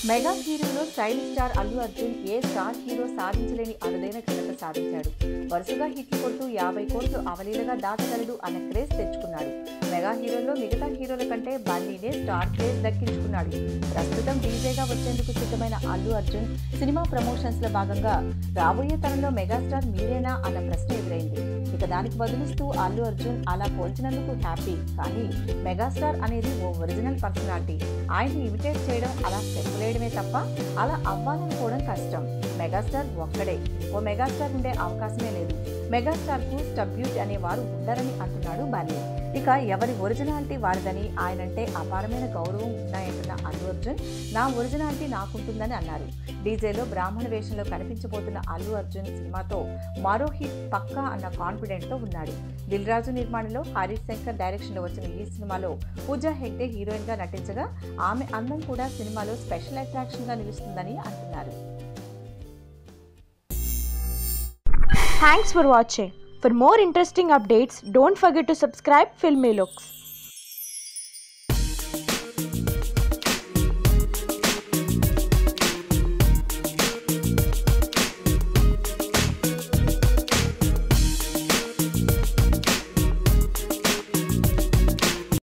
Mega హీరోలో style star Allu Arjun ఏ star hero సాధించలేని అరుదైన ఘనత సాధించాడు వరుసగా హిట్లు కొడుతూ యాభై కోట్లు అవలీలగా దాటగలడు అన్న క్రేజ్ తెచ్చుకున్నాడు మెగా హీరోల్లో మిగతా హీరోల కంటే బన్నీనే స్టార్ క్రేజ్ దక్కించుకున్నాడు ప్రస్తుతం డీజేగా వచ్చేందుకు సిద్ధమైన అల్లు అర్జున్ సినిమా ప్రమోషన్స్ లో భాగంగా రాబోయే తరంలో మెగాస్టార్ మీరేనా అన్న ప్రశ్న ఎదురైంది ఇక దానికి బదులిస్తూ అల్లు అర్జున్ అలా పోల్చినందుకు హ్యాపీ కానీ మెగాస్టార్ అనేది ఓ ఒరిజినల్ పర్సనాలిటీ ఆయన్ని ఇమిటేట్ చేయడం అలా స్టెప్పులేయడమే తప్ప అలా అవ్వాలనుకోవడం కష్టం మెగాస్టార్ ఒక్కడే ఓ మెగాస్టార్ ఉండే అవకాశమే లేదు మెగాస్టార్ కు స్టబ్యూట్ అనేవారు ఉండరని అంటున్నాడు బాలి ఇక ఎవరి ఒరిజినాలిటీ వారిదని ఆయనంటే అపారమైన గౌరవం ఉన్నాయంటున్న అల్లు అర్జున్ నా ఒరిజినాలిటీ నాకుంటుందని అన్నారు డీజేలో బ్రాహ్మణ వేషంలో కనిపించబోతున్న అల్లు అర్జున్ సినిమాతో మరో హిట్ పక్కా అన్న కాన్ఫిడెంట్ తో ఉన్నాడు దిల్ రాజు నిర్మాణంలో హరీష్ శంకర్ డైరెక్షన్ లో వచ్చిన ఈ సినిమాలో పూజా హెగ్డే హీరోయిన్ గా నటించగా ఆమె అందం కూడా సినిమాలో స్పెషల్ అట్రాక్షన్ గా నిలుస్తుందని అంటున్నారు Thanks for watching. For more interesting updates, don't forget to subscribe Filmy Looks.